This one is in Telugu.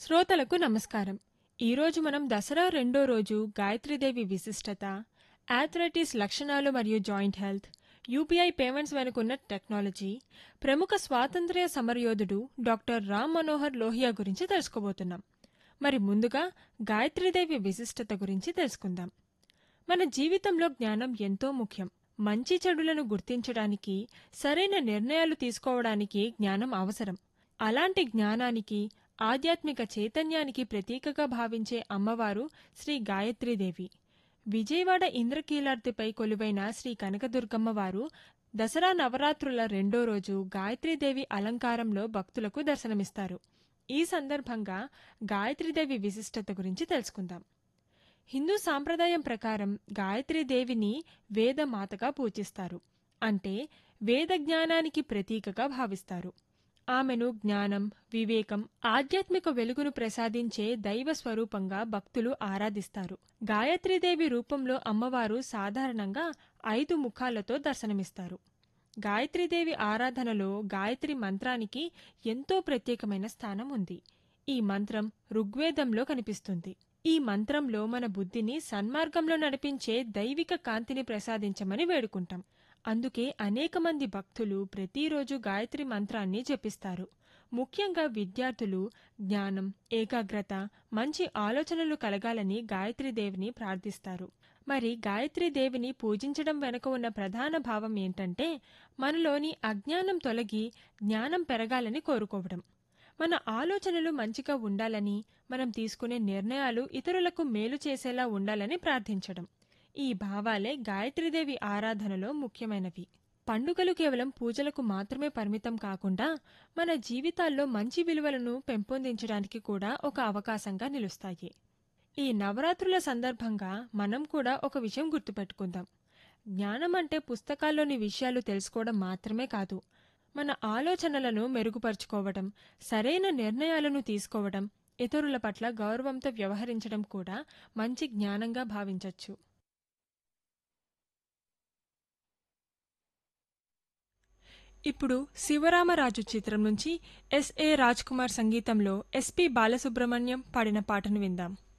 శ్రోతలకు నమస్కారం ఈరోజు మనం దసరా రెండో రోజు గాయత్రీదేవి విశిష్టత ఆథరైటిస్ లక్షణాలు మరియు జాయింట్ హెల్త్ యూపీఐ పేమెంట్స్ వెనుకున్న టెక్నాలజీ ప్రముఖ స్వాతంత్ర్య సమరయోధుడు డాక్టర్ రామ్ మనోహర్ లోహియా గురించి తెలుసుకోబోతున్నాం మరి ముందుగా గాయత్రీదేవి విశిష్టత గురించి తెలుసుకుందాం మన జీవితంలో జ్ఞానం ఎంతో ముఖ్యం మంచి చెడులను గుర్తించడానికి సరైన నిర్ణయాలు తీసుకోవడానికి జ్ఞానం అవసరం అలాంటి జ్ఞానానికి ఆధ్యాత్మిక చైతన్యానికి ప్రతీకగా భావించే అమ్మవారు శ్రీ గాయత్రీదేవి విజయవాడ ఇంద్రకీలార్తిపై కొలువైన శ్రీ కనకదుర్గమ్మ వారు దసరా నవరాత్రుల రెండో రోజు గాయత్రీదేవి అలంకారంలో భక్తులకు దర్శనమిస్తారు ఈ సందర్భంగా గాయత్రీదేవి విశిష్టత గురించి తెలుసుకుందాం హిందూ సాంప్రదాయం ప్రకారం గాయత్రీదేవిని వేదమాతగా పూజిస్తారు అంటే వేద జ్ఞానానికి ప్రతీకగా భావిస్తారు ఆమెను జ్ఞానం వివేకం ఆధ్యాత్మిక వెలుగును ప్రసాదించే దైవ స్వరూపంగా భక్తులు ఆరాధిస్తారు గాయత్రీదేవి రూపంలో అమ్మవారు సాధారణంగా ఐదు ముఖాలతో దర్శనమిస్తారు గాయత్రీదేవి ఆరాధనలో గాయత్రి మంత్రానికి ఎంతో ప్రత్యేకమైన స్థానం ఉంది ఈ మంత్రం ఋగ్వేదంలో కనిపిస్తుంది ఈ మంత్రంలో మన బుద్ధిని సన్మార్గంలో నడిపించే దైవిక కాంతిని ప్రసాదించమని వేడుకుంటాం అందుకే అనేక మంది భక్తులు ప్రతిరోజు గాయత్రి మంత్రాన్ని జపిస్తారు ముఖ్యంగా విద్యార్థులు జ్ఞానం ఏకాగ్రత మంచి ఆలోచనలు కలగాలని గాయత్రీదేవిని ప్రార్థిస్తారు మరి గాయత్రీదేవిని పూజించడం వెనుక ఉన్న ప్రధాన భావం ఏంటంటే మనలోని అజ్ఞానం తొలగి జ్ఞానం పెరగాలని కోరుకోవడం మన ఆలోచనలు మంచిగా ఉండాలని మనం తీసుకునే నిర్ణయాలు ఇతరులకు మేలు చేసేలా ఉండాలని ప్రార్థించడం ఈ భావాలే గాయత్రీదేవి ఆరాధనలో ముఖ్యమైనవి పండుగలు కేవలం పూజలకు మాత్రమే పరిమితం కాకుండా మన జీవితాల్లో మంచి విలువలను పెంపొందించడానికి కూడా ఒక అవకాశంగా నిలుస్తాయి ఈ నవరాత్రుల సందర్భంగా మనం కూడా ఒక విషయం గుర్తుపెట్టుకుందాం జ్ఞానం అంటే పుస్తకాల్లోని విషయాలు తెలుసుకోవడం మాత్రమే కాదు మన ఆలోచనలను మెరుగుపరుచుకోవడం సరైన నిర్ణయాలను తీసుకోవడం ఇతరుల పట్ల గౌరవంతో వ్యవహరించడం కూడా మంచి జ్ఞానంగా భావించవచ్చు ఇప్పుడు శివరామరాజు చిత్రం నుంచి ఎస్ఏ రాజ్ కుమార్ సంగీతంలో ఎస్పి బాలసుబ్రహ్మణ్యం పాడిన పాటను విందాం